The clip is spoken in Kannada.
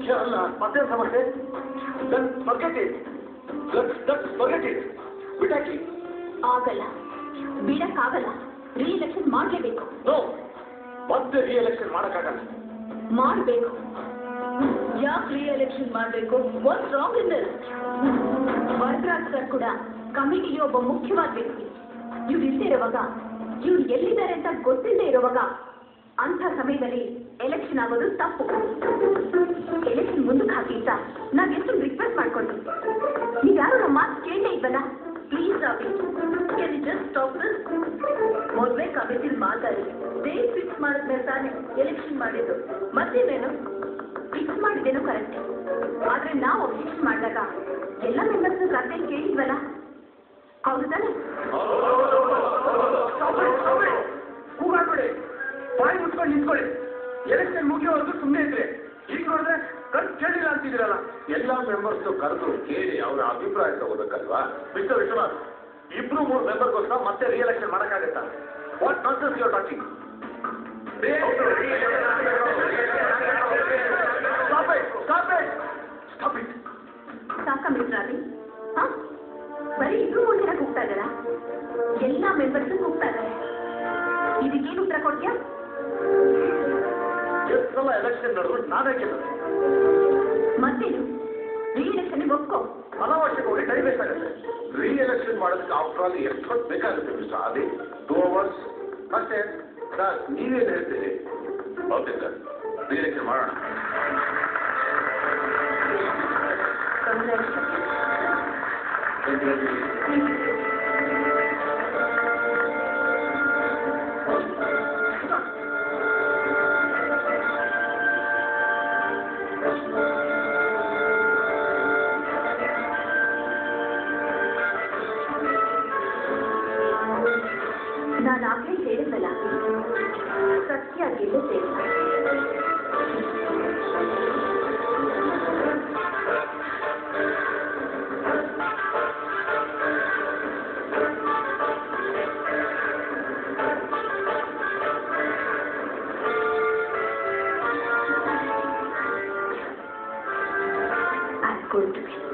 ಮುಖ್ಯ ಅಲ್ಲ ಮತ್ತೆ ಸಮಸ್ಯೆ ಫರ್ಗೆಟ್ ಇಟ್ ಫರ್ಗೆಟ್ ಇಟ್ ಬಿಟಾಕಿ ಆಗಲ್ಲ ಬಿಡಕ್ಕಾಗಲ್ಲ ರೀ ಎಲೆಕ್ಷನ್ ಮಾಡ್ಲೇಬೇಕು ನೋ ಮತ್ತೆ ರೀ ಎಲೆಕ್ಷನ್ ಮಾಡಕ್ಕಾಗಲ್ಲ ಮಾಡ್ಬೇಕು ಯಾಕೆ ರೀ ಎಲೆಕ್ಷನ್ ಮಾಡ್ಬೇಕು what wrong in this Varadaraj sir ಕೂಡ ಕಮಿಟಿಗೆ ಒಬ್ಬ ಮುಖ್ಯವಾದ ವ್ಯಕ್ತಿ ಇವ್ರು ಇಲ್ಲದೆ ಇರುವಾಗ ಇವ್ರು ಎಲ್ಲಿದ್ದಾರೆ ಅಂತ ಗೊತ್ತಿಲ್ಲದೆ ಇರುವಾಗ ಅಂಥ ಸಮಯದಲ್ಲಿ ಎಲೆಕ್ಷನ್ ಆಗೋದು ತಪ್ಪು ಎಲೆಕ್ಷನ್ ಮುಂದಕ್ಕೆ ಹಾಕಿ ಅಂತ ನಾವ್ ಎಷ್ಟು ರಿಕ್ವೆಸ್ಟ್ ಮಾಡ್ಕೊಂಡ್ವಿ ನೀವ್ ಯಾರು ನಮ್ಮ ಮಾತು ಕೇಳಲೇ ಇಲ್ವಲ್ಲ please Ravi can just stop this ಮದುವೆ ಕಮಿಟಿಲಿ ಮಾತಾಡಿ ಡೇಟ್ ಫಿಕ್ಸ್ ಮಾಡಿದ್ಮೇಲೆ ತಾನೇ ಎಲೆಕ್ಷನ್ ಮಾಡಿದ್ದು ಮತ್ತೇನೇನು ಫಿಕ್ಸ್ ಮಾಡಿದ್ದೇನೋ ಕರೆಕ್ಟ್ ಆದ್ರೆ ನಾವು ಫಿಕ್ಸ್ ಮಾಡಿದಾಗ ಎಲ್ಲ ಮೆಂಬರ್ಸ್ ಕತೆ ಕೇಳಿದ್ವಲ್ಲ ಹೌದು ತಾನೆ ಕೂಗಾಡ್ಬೇಡಿ ಬಾಯಿ ಮುಚ್ಕೊಂಡು ನಿಂತ್ಕೊಳ್ಳಿ ಎಲೆಕ್ಷನ್ ಮುಗಿಯೋವರೆಗೂ ಸುಮ್ಮನೆ ಇದ್ರೆ ಈಗ ನೋಡಿದ್ರೆ ಕಣ್ ಕೇಳಿಲ್ಲ ಅಂತಿದ್ದೀರಲ್ಲ ಎಲ್ಲಾ ಮೆಂಬರ್ಸ್ ಕರೆದು ಕೇಳಿ ಅವರ ಅಭಿಪ್ರಾಯ ತಗೋಬೇಕಲ್ವಾ ಮಿಸ್ಟರ್ ವಿಶ್ವನಾಥ್ ಇಬ್ರು ಮೂರು ಮೆಂಬರ್ಗೋಸ್ಕರ ಮತ್ತೆ ರಿ ಎಲೆಕ್ಷನ್ ಮಾಡಕ್ಕಾಗತ್ತಾ what nonsense your talking stop it stop it stop it ಸಾಕ ಮಿತ್ರಾಲಿ ಹಾ ಬರೀ ಇಬ್ರು ಮೂರು ಜನ ಕೂಗ್ತಾ ಇದ್ದಾರಾ ಎಲ್ಲ ಮೆಂಬರ್ಸ್ ಕೂಗ್ತಾ ಇದ್ದಾರೆ ಇದಕ್ಕೇನು ಉತ್ತರ ಕೊಡ್ತೀಯಾ ಎಷ್ಟು ಸಲ ಎಲೆಕ್ಷನ್ ನಡೆದ್ರು ನಾನೇ ಗೆಲ್ಲೋದು ಮತ್ತೇನು ರೀ ಎಲೆಕ್ಷನ್ ಒಪ್ಕೋ ಅನಾವಶ್ಯಕ ಹೋಗಿ ಟೈಮ್ ವೇಸ್ಟ್ ಆಗುತ್ತೆ ರೀ ಎಲೆಕ್ಷನ್ ಮಾಡೋದಕ್ಕೆ ಆಫ್ಟರ್ ಆಲ್ ಎಷ್ಟು ಹೊತ್ತು ಬೇಕಾಗುತ್ತೆ ಮಿಸ್ಟರ್ ಅದೇ ಟೂ ಅವರ್ಸ್ ಅಷ್ಟೇ ಸರ್ ನೀವೇನು ಹೇಳ್ತೀರಿ ಓಕೆ ಸರ್ ರೀ ಎಲೆಕ್ಷನ್ ಮಾಡೋಣ ನಾನು ಆಗ್ಲೇ ಹೇಳಿದ್ದಲ್ಲ ಸತ್ಯ ಗೆಲ್ಲುತ್ತೆ I'm going to win.